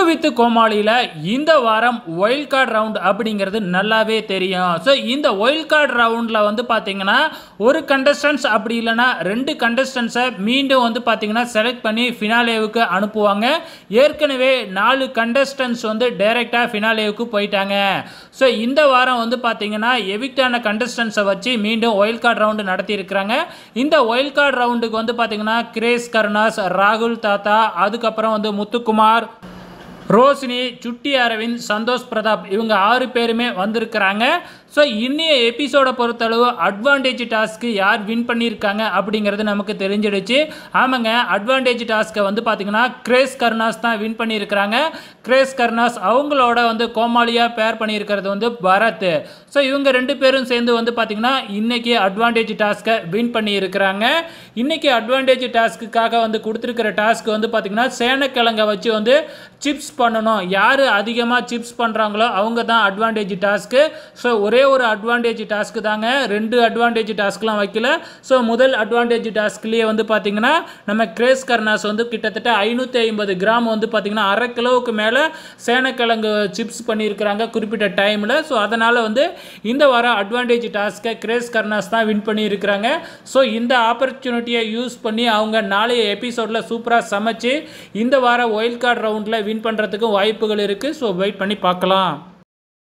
with கோமாளியில் இந்த வாரம் wild card round அப்படிங்கிறது நல்லாவே தெரியும் ஸோ இந்த ஒயில்ட் கார்டு ரவுண்டில் வந்து பார்த்தீங்கன்னா ஒரு கண்டஸ்டன்ஸ் அப்படி இல்லைன்னா ரெண்டு கண்டஸ்டன்ஸை மீண்டும் வந்து பார்த்தீங்கன்னா செலக்ட் பண்ணி ஃபினாலேவுக்கு அனுப்புவாங்க ஏற்கனவே நாலு கண்டஸ்டன்ஸ் வந்து டைரெக்டாக ஃபினாலேவுக்கு போயிட்டாங்க ஸோ இந்த வாரம் வந்து பார்த்தீங்கன்னா எவிக்டான கண்டஸ்டன்ஸை வச்சு மீண்டும் ஒயில்ட் கார்டு ரவுண்டு நடத்தியிருக்கிறாங்க இந்த ஒயில்ட் கார்டு ரவுண்டுக்கு வந்து பார்த்தீங்கன்னா கிரேஸ் கருணாஸ் ராகுல் தாத்தா அதுக்கப்புறம் வந்து முத்துக்குமார் ரோஷினி சுட்டி அரவிந்த் சந்தோஷ் பிரதாப் இவங்க ஆறு பேருமே வந்திருக்கிறாங்க ஸோ இன்னைய எபிசோடை பொறுத்தளவு அட்வான்டேஜ் டாஸ்க்கு யார் வின் பண்ணியிருக்காங்க அப்படிங்கிறது நமக்கு தெரிஞ்சிடுச்சு ஆமாங்க அட்வான்டேஜ் டாஸ்க்கை வந்து பார்த்தீங்கன்னா கிரேஸ் கருணாஸ் தான் வின் பண்ணியிருக்கிறாங்க கிரேஸ் கருணாஸ் அவங்களோட வந்து கோமாளியாக பேர் பண்ணியிருக்கிறது வந்து பரத் ஸோ இவங்க ரெண்டு பேரும் சேர்ந்து வந்து பார்த்தீங்கன்னா இன்னைக்கு அட்வான்டேஜ் டாஸ்க்கை வின் பண்ணியிருக்கிறாங்க இன்னைக்கு அட்வான்டேஜ் டாஸ்க்குக்காக வந்து கொடுத்துருக்கிற டாஸ்க் வந்து பார்த்தீங்கன்னா சேனக்கிழங்கை வச்சு வந்து சிப்ஸ் பண்ணணும் யார் அதிகமாக சிப்ஸ் பண்ணுறாங்களோ அவங்க தான் அட்வான்டேஜ் டாஸ்க்கு ஸோ ஒரே ஒரு அட்வான்டேஜ் டாஸ்க்கு தாங்க ரெண்டு அட்வான்டேஜ் டாஸ்க்லாம் வைக்கல ஸோ முதல் அட்வான்டேஜ் டாஸ்க்லேயே வந்து பார்த்தீங்கன்னா நம்ம கிரேஸ் கர்னாஸ் வந்து கிட்டத்தட்ட ஐநூற்றி ஐம்பது கிராம் வந்து பார்த்தீங்கன்னா அரை கிலோவுக்கு மேலே சேனக்கிழங்கு சிப்ஸ் பண்ணியிருக்கிறாங்க குறிப்பிட்ட டைமில் ஸோ அதனால் வந்து இந்த வாரம் அட்வான்டேஜ் டாஸ்க்கை கிரேஸ் கர்னாஸ் தான் வின் பண்ணியிருக்கிறாங்க ஸோ இந்த ஆப்பர்ச்சுனிட்டியை யூஸ் பண்ணி அவங்க நாளைய எபிசோடில் சூப்பராக சமைச்சு இந்த வாரம் ஒயில்ட் கார்டு ரவுண்டில் வின் பண்ணுறதுக்கும் வாய்ப்புகள் இருக்குது ஸோ வெயிட் பண்ணி பார்க்கலாம்